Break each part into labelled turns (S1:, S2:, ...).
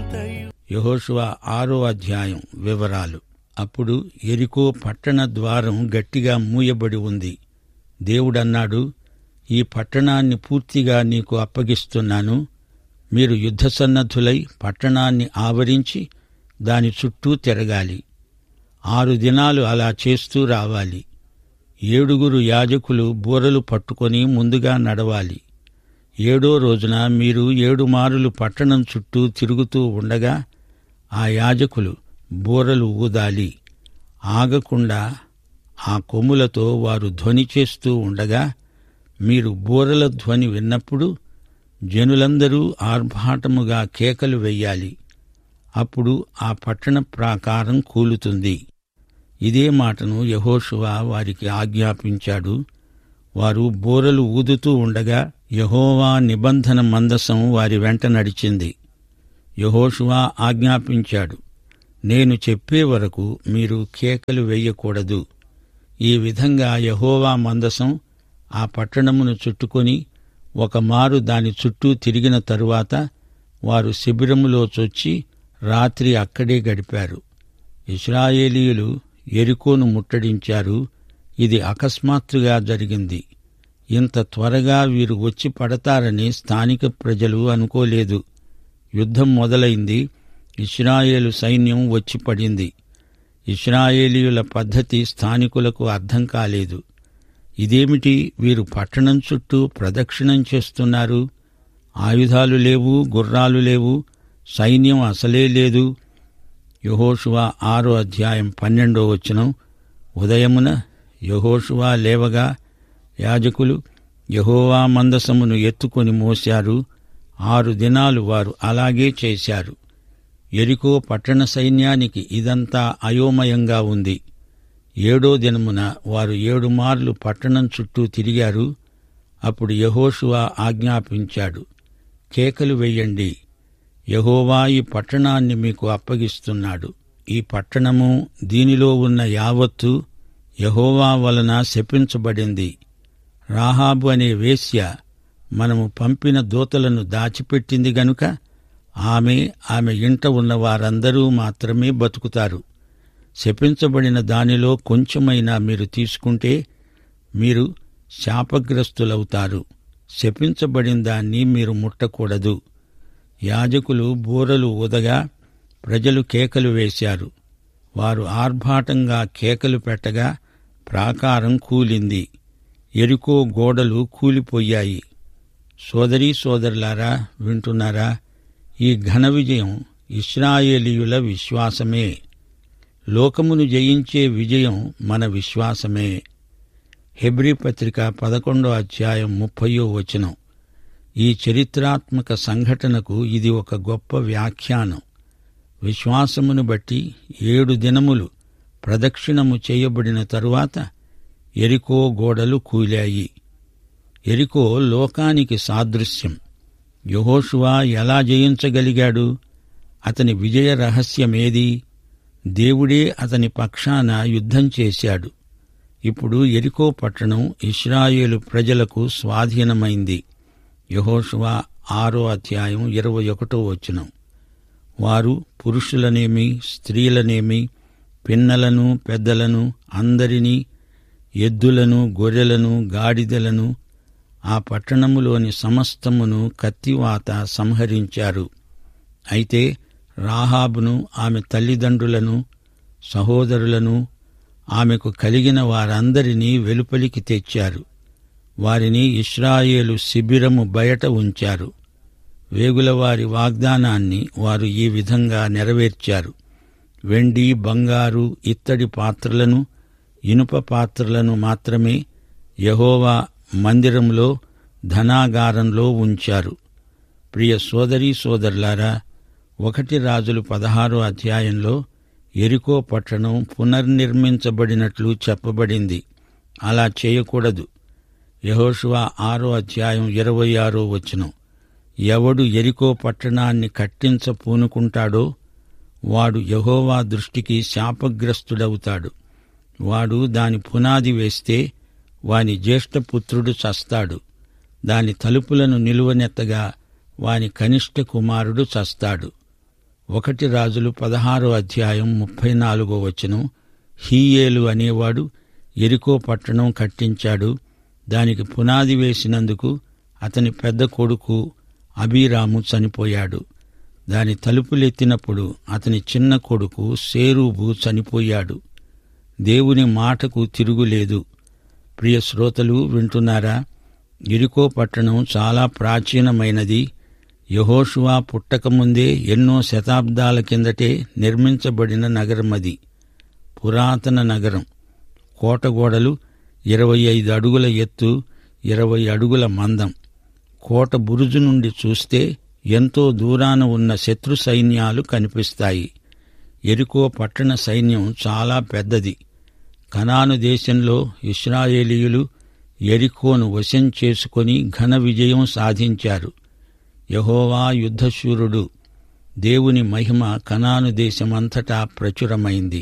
S1: అంతయు
S2: యహోషువ ఆరో అధ్యాయం వివరాలు అప్పుడు ఎరికో పట్టణ ద్వారం గట్టిగా మూయబడి ఉంది దేవుడన్నాడు ఈ పట్టణాన్ని పూర్తిగా నీకు అప్పగిస్తున్నాను మీరు యుద్ధసన్నద్ధులై పట్టణాన్ని ఆవరించి దాని చుట్టూ తిరగాలి ఆరు దినాలు అలా చేస్తూ రావాలి ఏడుగురు యాజకులు బూరలు పట్టుకొని ముందుగా నడవాలి ఏడో రోజున మీరు ఏడు మారులు పట్టణం చుట్టూ తిరుగుతూ ఉండగా ఆ యాజకులు బూరలు ఊదాలి ఆగకుండా ఆ కొమ్ములతో వారు ధ్వని చేస్తూ ఉండగా మీరు బూరల ధ్వని విన్నప్పుడు జనులందరూ ఆర్భాటముగా కేకలు వెయ్యాలి అప్పుడు ఆ పట్టణ ప్రాకారం కూలుతుంది ఇదే మాటను యహోషువ వారికి ఆజ్ఞాపించాడు వారు బోరలు ఊదుతూ ఉండగా యహోవా నిబంధన మందసం వారి వెంట నడిచింది యహోషువ ఆజ్ఞాపించాడు నేను చెప్పే వరకు మీరు కేకలు వెయ్యకూడదు ఈ విధంగా యహోవా మందసం ఆ పట్టణమును చుట్టుకొని ఒక మారు దాని చుట్టూ తిరిగిన తరువాత వారు శిబిరములో చొచ్చి రాత్రి అక్కడే గడిపారు ఇస్రాయేలీయులు ఎరికోను ముట్టడించారు ఇది అకస్మాత్తుగా జరిగింది ఇంత త్వరగా వీరు వచ్చి పడతారని స్థానిక ప్రజలు అనుకోలేదు యుద్ధం మొదలైంది ఇస్రాయేలు సైన్యం వచ్చి పడింది ఇస్రాయేలీయుల పద్ధతి స్థానికులకు అర్థం కాలేదు ఇదేమిటి వీరు పట్టణం చుట్టూ ప్రదక్షిణం చేస్తున్నారు ఆయుధాలు లేవు గుర్రాలు లేవు సైన్యం అసలే లేదు యహోషువ ఆరో అధ్యాయం పన్నెండో వచనం ఉదయమున యహోషువ లేవగా యాజకులు యహోవా మందసమును ఎత్తుకొని మోశారు ఆరు దినాలు వారు అలాగే చేశారు ఎరికో పట్టణ సైన్యానికి ఇదంతా అయోమయంగా ఉంది ఏడో దినమున వారు ఏడు మార్లు పట్టణం చుట్టూ తిరిగారు అప్పుడు యహోషువ ఆజ్ఞాపించాడు కేకలు వెయ్యండి యహోవా ఈ పట్టణాన్ని మీకు అప్పగిస్తున్నాడు ఈ పట్టణము దీనిలో ఉన్న యావత్తు యహోవా వలన శపించబడింది రాహాబు అనే వేశ్య మనము పంపిన దూతలను దాచిపెట్టింది గనుక ఆమె ఆమె ఇంట ఉన్న వారందరూ మాత్రమే బతుకుతారు శపించబడిన దానిలో కొంచెమైనా మీరు తీసుకుంటే మీరు శాపగ్రస్తులవుతారు శపించబడిన దాన్ని మీరు ముట్టకూడదు యాజకులు బూరలు ఊదగా ప్రజలు కేకలు వేశారు వారు ఆర్భాటంగా కేకలు పెట్టగా ప్రాకారం కూలింది ఎరుకో గోడలు కూలిపోయాయి సోదరీ సోదరులారా వింటున్నారా ఈ ఘన విజయం ఇస్రాయేలీయుల విశ్వాసమే లోకమును జయించే విజయం మన విశ్వాసమే హెబ్రీ పత్రిక పదకొండో అధ్యాయం ముప్పయో వచనం ఈ చరిత్రాత్మక సంఘటనకు ఇది ఒక గొప్ప వ్యాఖ్యానం విశ్వాసమును బట్టి ఏడు దినములు ప్రదక్షిణము చేయబడిన తరువాత ఎరికో గోడలు కూలాయి ఎరికో లోకానికి సాదృశ్యం యహోషువా ఎలా జయించగలిగాడు అతని విజయ రహస్యమేది దేవుడే అతని పక్షాన యుద్ధం చేశాడు ఇప్పుడు ఎరికో పట్టణం ఇస్రాయేలు ప్రజలకు స్వాధీనమైంది యహోషువా ఆరో అధ్యాయం ఇరవై ఒకటో వచనం వారు పురుషులనేమి స్త్రీలనేమి పిన్నలను పెద్దలను అందరినీ ఎద్దులను గొర్రెలను గాడిదలను ఆ పట్టణములోని సమస్తమును కత్తివాత సంహరించారు అయితే రాహాబును ఆమె తల్లిదండ్రులను సహోదరులను ఆమెకు కలిగిన వారందరినీ వెలుపలికి తెచ్చారు వారిని ఇస్రాయేలు శిబిరము బయట ఉంచారు వేగులవారి వాగ్దానాన్ని వారు ఈ విధంగా నెరవేర్చారు వెండి బంగారు ఇత్తడి పాత్రలను ఇనుప పాత్రలను మాత్రమే యహోవా మందిరంలో ధనాగారంలో ఉంచారు ప్రియ సోదరీ సోదరులారా ఒకటి రాజులు పదహారో అధ్యాయంలో ఎరికో పట్టణం పునర్నిర్మించబడినట్లు చెప్పబడింది అలా చేయకూడదు యహోషువ ఆరో అధ్యాయం ఇరవై ఆరో వచనం ఎవడు ఎరికో పట్టణాన్ని కట్టించ పూనుకుంటాడో వాడు యహోవా దృష్టికి శాపగ్రస్తుడవుతాడు వాడు దాని పునాది వేస్తే వాని జ్యేష్ఠపుత్రుడు చస్తాడు దాని తలుపులను నిలువనెత్తగా వాని కనిష్ట కుమారుడు చస్తాడు ఒకటి రాజులు పదహారో అధ్యాయం ముప్పై నాలుగో వచనం హీయేలు అనేవాడు ఎరికో పట్టణం కట్టించాడు దానికి పునాది వేసినందుకు అతని పెద్ద కొడుకు అబీరాము చనిపోయాడు దాని తలుపులెత్తినప్పుడు అతని చిన్న కొడుకు సేరూబు చనిపోయాడు దేవుని మాటకు తిరుగులేదు ప్రియ శ్రోతలు వింటున్నారా ఎరికో పట్టణం చాలా ప్రాచీనమైనది యహోషువా పుట్టకముందే ఎన్నో శతాబ్దాల కిందటే నిర్మించబడిన నగరమది పురాతన నగరం కోటగోడలు ఇరవై ఐదు అడుగుల ఎత్తు ఇరవై అడుగుల మందం కోట బురుజు నుండి చూస్తే ఎంతో దూరాన ఉన్న శత్రు సైన్యాలు కనిపిస్తాయి ఎరికో పట్టణ సైన్యం చాలా పెద్దది కనాను దేశంలో ఇస్రాయేలీయులు ఎరికోను వశం చేసుకొని ఘన విజయం సాధించారు యహోవా యుద్ధశూరుడు దేవుని మహిమ కనాను దేశమంతటా ప్రచురమైంది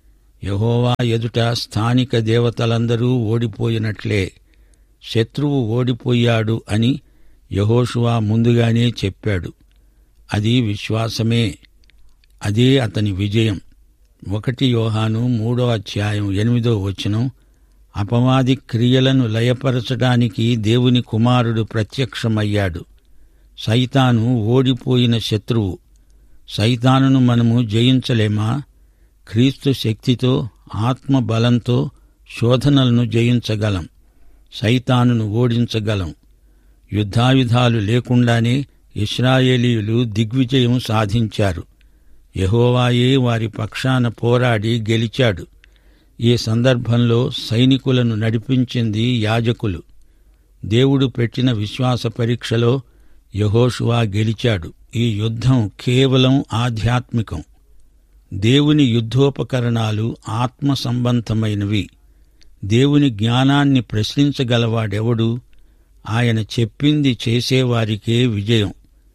S2: యహోవా ఎదుట స్థానిక దేవతలందరూ ఓడిపోయినట్లే శత్రువు ఓడిపోయాడు అని యహోషువా ముందుగానే చెప్పాడు అది విశ్వాసమే అదే అతని విజయం ఒకటి యోహాను మూడో అధ్యాయం ఎనిమిదో వచనం అపవాది క్రియలను లయపరచడానికి దేవుని కుమారుడు ప్రత్యక్షమయ్యాడు సైతాను ఓడిపోయిన శత్రువు సైతానును మనము జయించలేమా క్రీస్తు శక్తితో ఆత్మ బలంతో శోధనలను జయించగలం సైతానును ఓడించగలం యుద్ధాయుధాలు లేకుండానే ఇస్రాయేలీయులు దిగ్విజయం సాధించారు యహోవాయే వారి పక్షాన పోరాడి గెలిచాడు ఈ సందర్భంలో సైనికులను నడిపించింది యాజకులు దేవుడు పెట్టిన విశ్వాస పరీక్షలో యహోషువా గెలిచాడు ఈ యుద్ధం కేవలం ఆధ్యాత్మికం దేవుని యుద్ధోపకరణాలు ఆత్మ సంబంధమైనవి దేవుని జ్ఞానాన్ని ప్రశ్నించగలవాడెవడు ఆయన చెప్పింది చేసేవారికే విజయం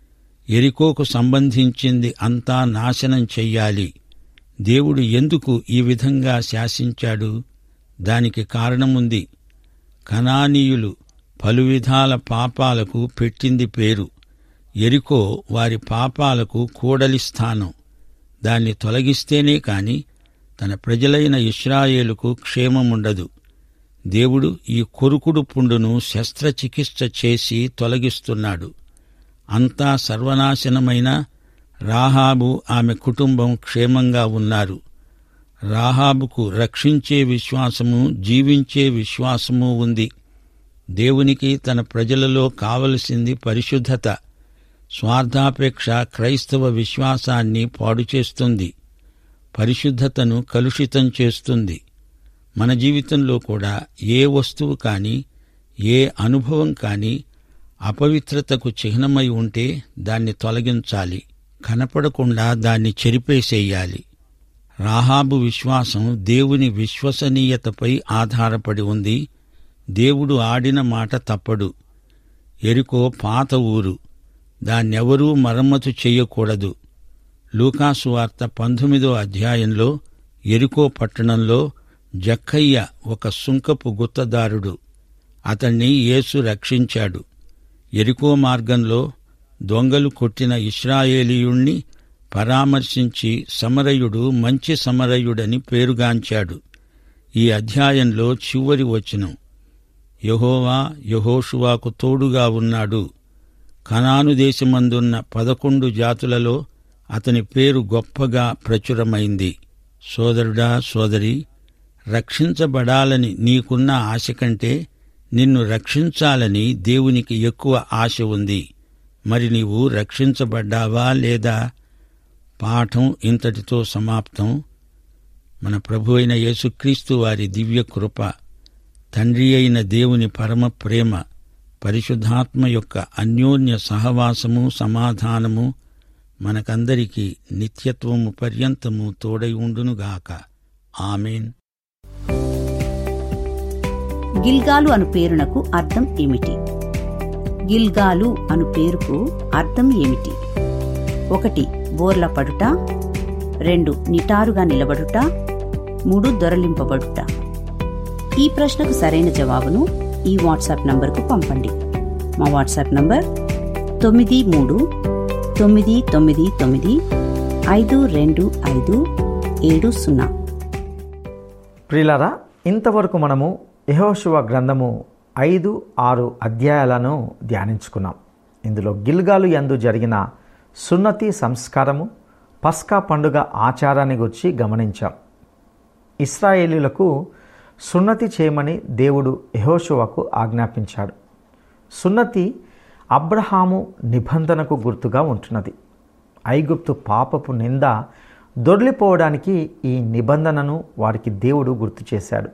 S2: ఎరికోకు సంబంధించింది అంతా నాశనం చెయ్యాలి దేవుడు ఎందుకు ఈ విధంగా శాసించాడు దానికి కారణముంది కనానీయులు పలు విధాల పాపాలకు పెట్టింది పేరు ఎరికో వారి పాపాలకు కూడలి స్థానం దాన్ని తొలగిస్తేనే కాని తన ప్రజలైన ఇస్రాయేలుకు క్షేమముండదు దేవుడు ఈ కొరుకుడు పుండును శస్త్రచికిత్స చేసి తొలగిస్తున్నాడు అంతా సర్వనాశనమైన రాహాబు ఆమె కుటుంబం క్షేమంగా ఉన్నారు రాహాబుకు రక్షించే విశ్వాసము జీవించే విశ్వాసము ఉంది దేవునికి తన ప్రజలలో కావలసింది పరిశుద్ధత స్వార్థాపేక్ష క్రైస్తవ విశ్వాసాన్ని పాడు చేస్తుంది పరిశుద్ధతను కలుషితం చేస్తుంది మన జీవితంలో కూడా ఏ వస్తువు కాని ఏ అనుభవం కాని అపవిత్రతకు చిహ్నమై ఉంటే దాన్ని తొలగించాలి కనపడకుండా దాన్ని చెరిపేసేయాలి రాహాబు విశ్వాసం దేవుని విశ్వసనీయతపై ఆధారపడి ఉంది దేవుడు ఆడిన మాట తప్పడు ఎరుకో పాత ఊరు దాన్నెవరూ మరమ్మతు చెయ్యకూడదు లూకాసు వార్త పంతొమ్మిదో అధ్యాయంలో ఎరుకో పట్టణంలో జక్కయ్య ఒక సుంకపు గుత్తదారుడు అతణ్ణి యేసు రక్షించాడు ఎరికో మార్గంలో దొంగలు కొట్టిన ఇస్రాయేలీయుణ్ణి పరామర్శించి సమరయుడు మంచి సమరయుడని పేరుగాంచాడు ఈ అధ్యాయంలో చివరి వచనం యహోవా యహోషువాకు తోడుగా ఉన్నాడు కనాను దేశమందున్న పదకొండు జాతులలో అతని పేరు గొప్పగా ప్రచురమైంది సోదరుడా సోదరి రక్షించబడాలని నీకున్న ఆశ కంటే నిన్ను రక్షించాలని దేవునికి ఎక్కువ ఆశ ఉంది మరి నీవు రక్షించబడ్డావా లేదా పాఠం ఇంతటితో సమాప్తం మన ప్రభు అయిన యేసుక్రీస్తు వారి దివ్య కృప తండ్రి అయిన దేవుని పరమ ప్రేమ పరిశుద్ధాత్మ యొక్క అన్యోన్య సహవాసము సమాధానము మనకందరికీ నిత్యత్వము పర్యంతము తోడై ఉండునుగాక ఆమెన్
S1: గిల్గాలు అను పేరునకు అర్థం ఏమిటి గిల్గాలు అను పేరుకు అర్థం ఏమిటి ఒకటి బోర్ల పడుట రెండు నిటారుగా నిలబడుట మూడు దొరలింపబడుట ఈ ప్రశ్నకు సరైన జవాబును ఈ వాట్సాప్ నంబర్కు పంపండి మా వాట్సాప్ నంబర్ తొమ్మిది మూడు తొమ్మిది తొమ్మిది తొమ్మిది ఐదు రెండు ఐదు ఏడు సున్నా
S3: ప్రియులారా ఇంతవరకు మనము యెహోషువ గ్రంథము ఐదు ఆరు అధ్యాయాలను ధ్యానించుకున్నాం ఇందులో గిల్గాలు యందు జరిగిన సున్నతి సంస్కారము పస్కా పండుగ ఆచారాన్ని గురించి గమనించాం ఇస్రాయేలీలకు సున్నతి చేయమని దేవుడు యెహోషువకు ఆజ్ఞాపించాడు సున్నతి అబ్రహాము నిబంధనకు గుర్తుగా ఉంటున్నది ఐగుప్తు పాపపు నింద దొర్లిపోవడానికి ఈ నిబంధనను వారికి దేవుడు గుర్తు చేశాడు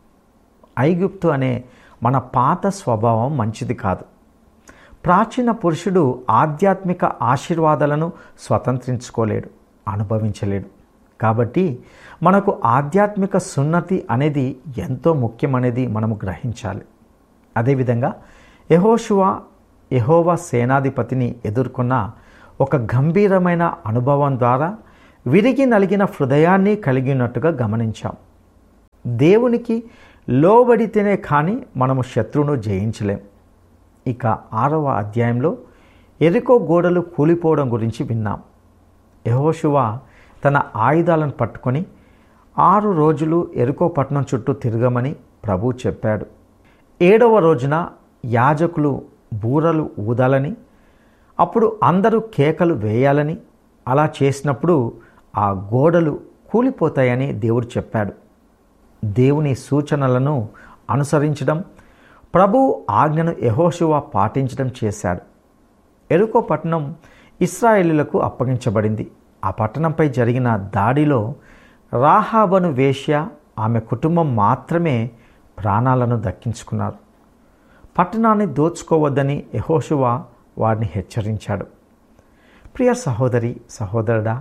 S3: ఐగుప్తు అనే మన పాత స్వభావం మంచిది కాదు ప్రాచీన పురుషుడు ఆధ్యాత్మిక ఆశీర్వాదాలను స్వతంత్రించుకోలేడు అనుభవించలేడు కాబట్టి మనకు ఆధ్యాత్మిక సున్నతి అనేది ఎంతో ముఖ్యమనేది మనము గ్రహించాలి అదేవిధంగా యహోషువ యహోవా సేనాధిపతిని ఎదుర్కొన్న ఒక గంభీరమైన అనుభవం ద్వారా విరిగి నలిగిన హృదయాన్ని కలిగినట్టుగా గమనించాం దేవునికి లోబడితేనే కానీ మనము శత్రువును జయించలేం ఇక ఆరవ అధ్యాయంలో ఎరుకో గోడలు కూలిపోవడం గురించి విన్నాం యహోషువ తన ఆయుధాలను పట్టుకొని ఆరు రోజులు ఎరుకో పట్టణం చుట్టూ తిరగమని ప్రభు చెప్పాడు ఏడవ రోజున యాజకులు బూరలు ఊదాలని అప్పుడు అందరూ కేకలు వేయాలని అలా చేసినప్పుడు ఆ గోడలు కూలిపోతాయని దేవుడు చెప్పాడు దేవుని సూచనలను అనుసరించడం ప్రభు ఆజ్ఞను యహోషువ పాటించడం చేశాడు ఎరుకో పట్టణం ఇస్రాయేలీలకు అప్పగించబడింది ఆ పట్టణంపై జరిగిన దాడిలో రాహాబను వేశ్య ఆమె కుటుంబం మాత్రమే ప్రాణాలను దక్కించుకున్నారు పట్టణాన్ని దోచుకోవద్దని యహోషువ వారిని హెచ్చరించాడు ప్రియ సహోదరి సహోదరుడా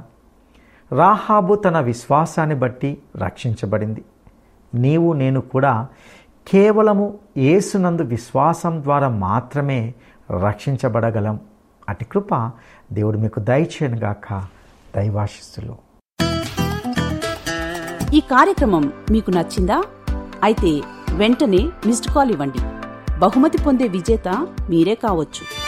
S3: రాహాబు తన విశ్వాసాన్ని బట్టి రక్షించబడింది నీవు నేను కూడా కేవలము యేసునందు విశ్వాసం ద్వారా మాత్రమే రక్షించబడగలం అటు కృప దేవుడు మీకు దయచేయనుగాక దైవాశిస్తులు
S4: ఈ కార్యక్రమం మీకు నచ్చిందా అయితే వెంటనే మిస్డ్ కాల్ ఇవ్వండి బహుమతి పొందే విజేత మీరే కావచ్చు